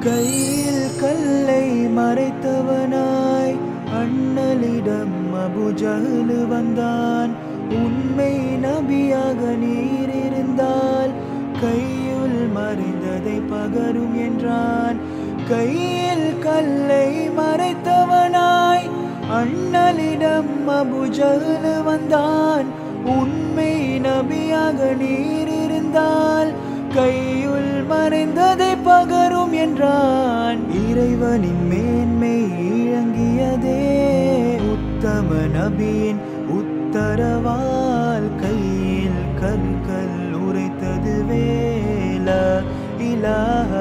கையில் கல்லை மறைத்தவனாய் அண்ணலிடம் அபுஜஹலு வந்தான் உண்மை நபியாக நீர் இருந்தால் கையுள் மறைந்ததை பகரும் என்றான் கையில் கல்லை மறைத்தவனாய் அண்ணலிடம் அபுஜஹலு வந்தான் உண்மை நபியாக நீர் இருந்தால் கையுள் மறைந்ததை பகரும் என்றான் இறைவனின் மேன்மை இழங்கியதே உத்தம நபியின் உத்தரவால் கையில் கற்கள் உரைத்தது வேல இலாஹ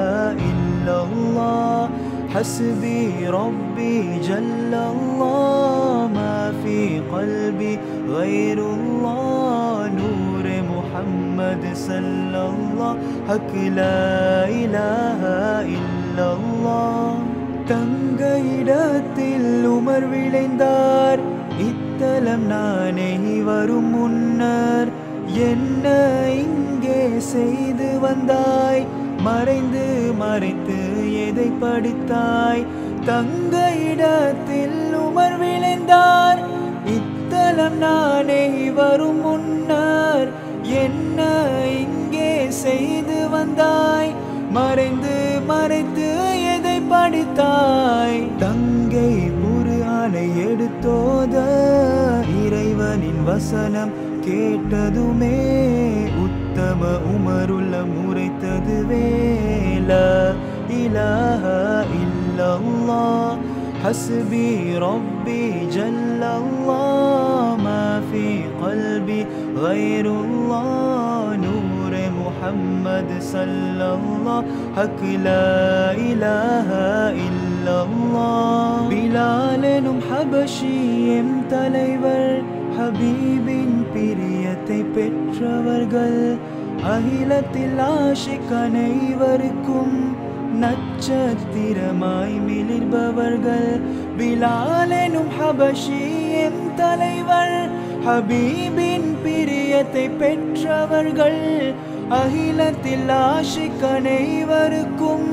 இல்லல்லாஹ் حسبي ربي جل الله ما في قلبي غير الله نور محمد صلى الله حق لا إله إلا الله தங்க இடத்தில் உமர் விளைந்தார் இத்தலம் நானே வரும் முன்னர் என்ன இங்கே செய்து வந்தாய் மறைந்து மறைத்து எதை படித்தாய் தங்க இடத்தில் உமர் விளைந்தார் இத்தலம் நானே வரும் முன்னர் என்ன இங்கே செய்து வந்தாய் மறைந்து மறைத்து எதை படித்தாய் தங்கை குருஆனை எடுத்தோத இறைவனின் வசனம் கேட்டதுமே உத்தம உமருள்ள முறைத்தது வேல இலாஹ இல்லல்லாஹ் حسبي ربي جل الله ما في قلبي غير الله نور محمد صلى الله حق لا إله إلا الله பிலாலெனும் ஹபஷி எம் தலைவர் ஹபீபின் பிரியத்தை பெற்றவர்கள் அகிலத்தில் ஆஷிக் அனைவருக்கும் நட்சத்திரமாய் மிளிர்பவர்கள் பிலாலெனும் ஹபஷி எம் தலைவர் ஹபீபின் பிரியத்தை பெற்றவர்கள் அகிலத்தில் ஆஷிக் அனைவருக்கும்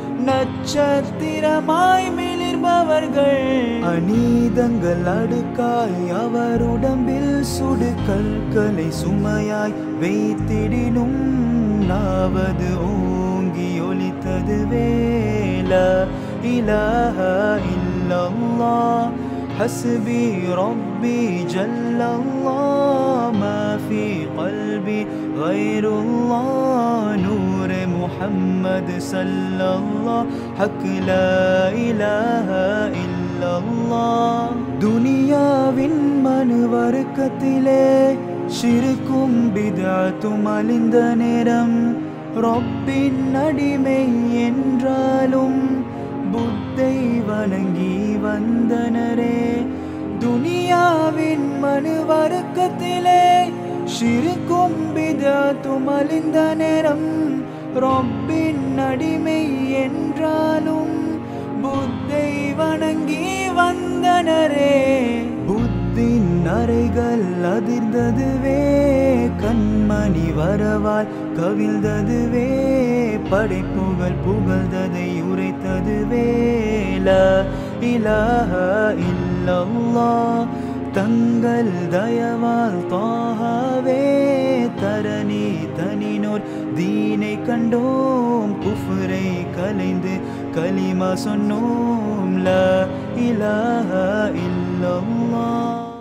நட்சத்திரமாய் மிளிர்பவர்கள் அநீதங்கள் அடுக்காய் அவர் உடம்பில் சுடு கற்களை சுமையாய் வைத்திடினும் நாவது ஓங்கி ஒலித்தது வேல இலாஹ இல்லல்லாஹ் حسبي ربي جل الله ما في قلبي غير الله نور محمد صلى الله حق لا إله إلا الله துனியாவின் மனு வர்க்கத்திலே சிறுக்கும் பிதாத்தும் அழிந்த நேரம் ரொப்பின் அடிமை என்றாலும் புத்தை வணங்கி வந்தனரே துனியாவின் மனு வர்க்கத்திலே சிறுக்கும் பிதாத்தும் அழிந்த நேரம் ரொப்பின் அடிமை என்றாலும் புத்தை வணங்கி வந்தனரே புத்தின் அறைகள் அதிர்ந்ததுவே கண்மணி வரவால் கவிழ்ந்ததுவே படைப்புகள் புகழ்ந்ததை உரைத்ததுவே லா இலாஹ இல்லல்லாஹ் தங்கள் தயவால் தாகவே தரணி தனினோர் தீனை கண்டோம் குஃபரை கலைந்து கலிமா சொன்னோம் லா இலாஹ இல்லல்லாஹ்